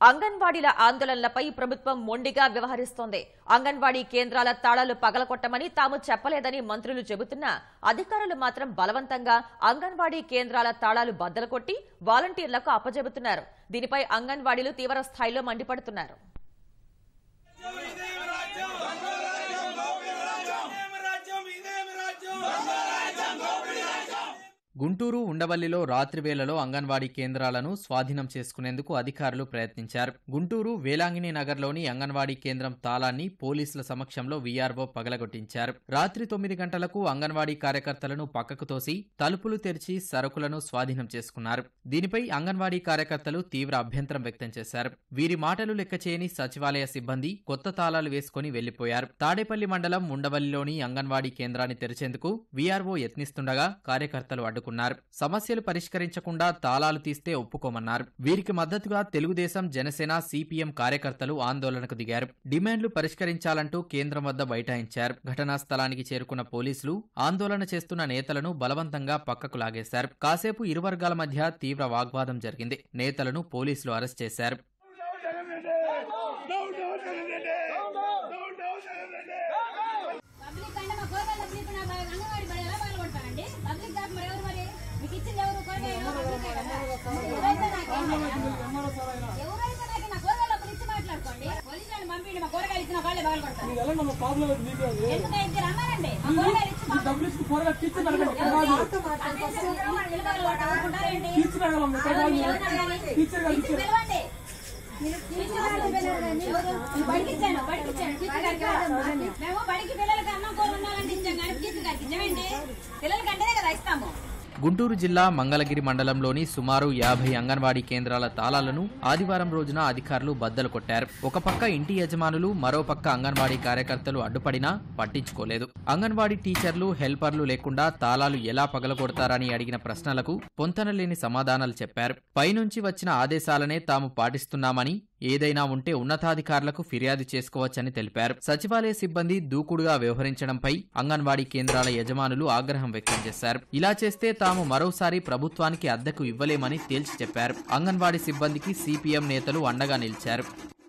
అంగన్వాడీల ఆందోళనలపై ప్రభుత్వం మొండిగా వ్యవహరిస్తోంది అంగన్వాడీ కేంద్రాల తాళాలు పగలకొట్టమని తాము చెప్పలేదని మంత్రులు చెబుతున్నా అధికారులు మాత్రం బలవంతంగా అంగన్వాడీ కేంద్రాల తాళాలు బద్దలు కొట్టి వాలంటీర్లకు అప్పజెబుతున్నారు దీనిపై అంగన్వాడీలు తీవ్ర స్థాయిలో మండిపడుతున్నారు గుంటూరు ఉండవల్లిలో రాత్రి వేళలో అంగన్వాడీ కేంద్రాలను స్వాధీనం చేసుకునేందుకు అధికారులు ప్రయత్నించారు గుంటూరు వేలాంగిణి నగర్లోని అంగన్వాడీ కేంద్రం తాళాన్ని పోలీసుల సమక్షంలో వీఆర్ఓ పగలగొట్టించారు రాత్రి తొమ్మిది గంటలకు అంగన్వాడీ కార్యకర్తలను పక్కకు తోసి తలుపులు తెరిచి సరుకులను స్వాధీనం చేసుకున్నారు దీనిపై అంగన్వాడీ కార్యకర్తలు తీవ్ర అభ్యంతరం వ్యక్తం చేశారు వీరి మాటలు లెక్క చేయని సచివాలయ సిబ్బంది కొత్త తాళాలు వేసుకుని వెళ్లిపోయారు తాడేపల్లి మండలం ఉండవల్లిలోని అంగన్వాడీ కేంద్రాన్ని తెరిచేందుకు వీఆర్ఓ యత్నిస్తుండగా కార్యకర్తలు అడ్డుకున్నారు సమస్యలు పరిష్కరించకుండా తాళాలు తీస్తే ఒప్పుకోమన్నారు వీరికి మద్దతుగా తెలుగుదేశం జనసేన సిపిఎం కార్యకర్తలు ఆందోళనకు దిగారు డిమాండ్లు పరిష్కరించాలంటూ కేంద్రం వద్ద బైఠాయించారు ఘటనా స్థలానికి చేరుకున్న పోలీసులు ఆందోళన చేస్తున్న నేతలను బలవంతంగా పక్కకు లాగేశారు కాసేపు ఇరు వర్గాల మధ్య తీవ్ర వాగ్వాదం జరిగింది నేతలను పోలీసులు అరెస్ట్ చేశారు పబ్లిక్ అంటే మా కూరగాయల పబ్లిక్ నా బ- అంగన్వాడీ బడి ఎలా పాల్గొంటారండి పబ్లిక్ దాకా మరి ఎవరు మరి మీకు ఇచ్చింది ఎవరు కూరగాయలు పబ్లికే కదా ఎవరైతే నాకేం ఎవరైతే నాకు నా కూరగాయల డబ్బులు ఇచ్చి మాట్లాడుకోండి పోలీసు వాళ్ళు పంపిండి మా కూరగాయలు ఇచ్చిన వాళ్ళే పగలగొడతారు ఎందుకంటే రమ్మానండి మా కూరగాయలు ఇచ్చి మా- నిలబడి వాళ్ళు ఊరుకుంటారేంటి? ఎవరు ఎవరు అడగాలి? ఇచ్చి పిలవండి. బడికి ఇచ్చాను బడికి ఇచ్చాను టీచర్ గారికి ఇవ్వాలి. మేము బడికి పిల్లలకి అన్నం కూర ఉండాలంటే ఇచ్చాం కానీ టీచర్ గారికి ఇచ్చామండి పిల్లలకి అంటేనే కదా ఇస్తాము గుంటూరు జిల్లా మంగళగిరి మండలంలోని సుమారు యాభై అంగన్వాడీ కేంద్రాల తాళాలను ఆదివారం రోజున అధికారులు బద్దలు కొట్టారు ఒక పక్క ఇంటి యజమానులు మరో పక్క అంగన్వాడీ కార్యకర్తలు అడ్డుపడినా పట్టించుకోలేదు అంగన్వాడీ టీచర్లు హెల్పర్లు లేకుండా తాళాలు ఎలా పగలగొడతారని అడిగిన ప్రశ్నలకు పొంతనలేని సమాధానాలు చెప్పారు పైనుంచి వచ్చిన ఆదేశాలనే తాము పాటిస్తున్నామని ఏదైనా ఉంటే ఉన్నతాధికారులకు ఫిర్యాదు చేసుకోవచ్చని తెలిపారు సచివాలయ సిబ్బంది దూకుడుగా వ్యవహరించడంపై అంగన్వాడీ కేంద్రాల యజమానులు ఆగ్రహం వ్యక్తం చేశారు ఇలా చేస్తే తాము మరోసారి ప్రభుత్వానికి అద్దెకు ఇవ్వలేమని తేల్చి చెప్పారు అంగన్వాడీ సిబ్బందికి సిపిఎం నేతలు అండగా నిలిచారు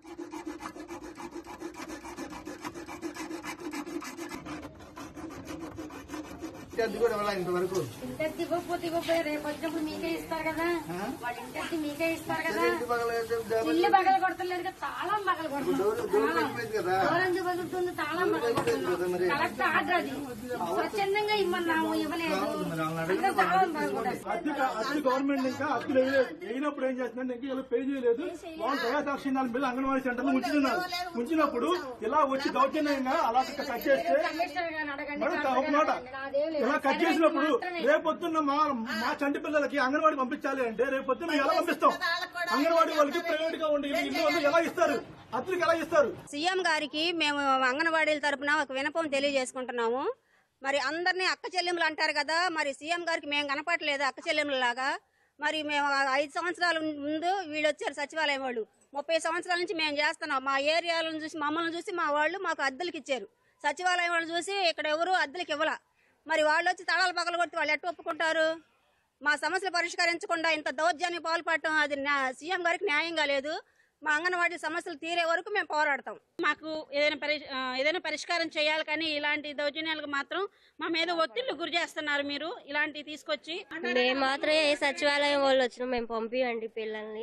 అది కూడా ఇవ్వాలా ఇంతవరకు ఇంటి ఇవ్వకపోతే ఇవ్వకపోతే రేపు వచ్చినప్పుడు మీకే ఇస్తారు కదా వాళ్ళు ఇంటి మీకే ఇస్తారు కదా ఇంటి పక్కల వేస్తే డబ్బులు ఇల్లు పగల కొడతలేదు కదా తాళం పగల డోర్ డోర్ తగ్గిపోయింది కదా కొడుతుంది పగులుతుంది తాళం పగల కొడుతుంది కలెక్టర్ ఆర్డర్ అది స్వచ్ఛందంగా ఇమ్మన్నాము ఇవ్వలేదు ఇంకా తాళం పగల కొట్టారు. అద్దె అద్దె గవర్నమెంట్ ఇంకా అద్దెలు వేయలేదు వేయినప్పుడు ఏం చేస్తుందంటే ఇంకా ఇలా పే చేయలేదు వాళ్ళు దయాదాక్షిణ్యాల మీద అంగన్వాడీ సెంటర్లు ఉంచుతున్నారు ఉంచినప్పుడు ఇలా వచ్చి దౌర్జన్యంగా అలా కట్ చేస్తే కమిషనర్ గారిని అడగండి మేడం ఒక మాట నాదేం లేదు. ఇలా కట్ చేసినప్పుడు రేపొద్దున్న మా మా చంటి పిల్లలకి అంగన్వాడీ పంపించాలి అంటే రేపొద్దున్న ఎలా పంపిస్తాం అంగన్వాడీ వాళ్ళకి ప్రైవేట్ గా ఉండి ఇల్లు వాళ్ళు ఎలా ఇస్తారు అద్దెలకు ఎలా ఇస్తారు సీఎం గారికి మేము అంగన్వాడీల తరపున ఒక వినపం తెలియజేసుకుంటున్నాము మరి అందరినీ అక్క చెల్లెములు అంటారు కదా మరి సీఎం గారికి మేము కనపడలేదు అక్క చెల్లెములలాగా మరి మేము ఐదు సంవత్సరాల ముందు వీళ్ళు వచ్చారు సచివాలయం వాళ్ళు ముప్పై సంవత్సరాల నుంచి మేము చేస్తున్నాం మా ఏరియాలను చూసి మమ్మల్ని చూసి మా వాళ్ళు మాకు అద్దెలకు ఇచ్చారు సచివాలయం వాళ్ళు చూసి ఇక్కడ ఎవరు అద్దెలకు ఇవ్వాల మరి వాళ్ళు వచ్చి తడాలు పగలు కొట్టి వాళ్ళు ఎట్ట ఒప్పుకుంటారు మా సమస్యలు పరిష్కరించకుండా ఇంత దౌర్జన్యం పాల్పడటం అది న్యా- సీఎం గారికి న్యాయంగా లేదు మా అంగన్వాడీ సమస్యలు తీరే వరకు మేము పోరాడతాం మాకు ఏదైనా పరి ఆ, ఏదైనా పరిష్కారం చేయాలి కానీ ఇలాంటి దౌర్జన్యాలకు మాత్రం మా మీద ఒత్తిళ్లు గురి చేస్తున్నారు మీరు ఇలాంటివి తీసుకొచ్చి మేము మాత్రమే ఏ సచివాలయం వాళ్ళు వచ్చినా మేము పంపియండి పిల్లల్ని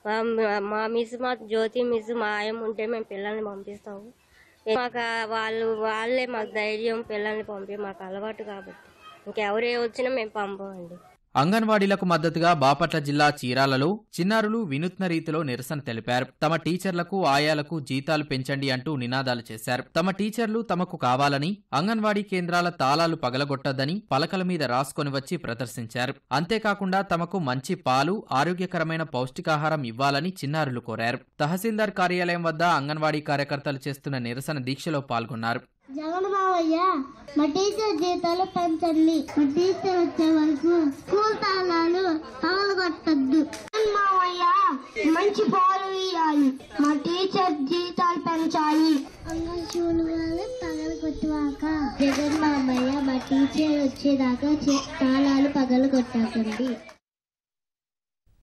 మా- మా మిస్ మా జ్యోతి మిస్ మా ఆయం ఉంటే మేము పిల్లల్ని పంపిస్తాము మాకు ఆ వాళ్ళు వాళ్ళే మాకు ధైర్యం పిల్లల్ని పంపి మాకు అలవాటు కాబట్టి ఇంకెవరే వచ్చినా మేము పంపమండి అంగన్వాడీలకు మద్దతుగా బాపట్ల జిల్లా చీరాలలో చిన్నారులు వినూత్న రీతిలో నిరసన తెలిపారు తమ టీచర్లకు ఆయాలకు జీతాలు పెంచండి అంటూ నినాదాలు చేశారు తమ టీచర్లు తమకు కావాలని అంగన్వాడీ కేంద్రాల తాళాలు పగలగొట్టొద్దని పలకల మీద రాసుకొని వచ్చి ప్రదర్శించారు అంతేకాకుండా తమకు మంచి పాలు ఆరోగ్యకరమైన పౌష్టికాహారం ఇవ్వాలని చిన్నారులు కోరారు తహసీల్దార్ కార్యాలయం వద్ద అంగన్వాడీ కార్యకర్తలు చేస్తున్న నిరసన దీక్షలో పాల్గొన్నారు జగన్ మావయ్య మా టీచర్ జీతాలు పెంచండి మా టీచర్ వచ్చే వరకు స్కూల్ తాళాలు పగలగొట్టద్దు జగన్ మావయ్య మంచి పాలు ఇవ్వాలి మా టీచర్ జీతాలు పెంచాలి అంగన్వాడీ వాళ్ళు పగలగొట్టువాక జగన్ మామయ్య మా టీచర్ వచ్చేదాకా తాళాలు పగలగొట్టకండి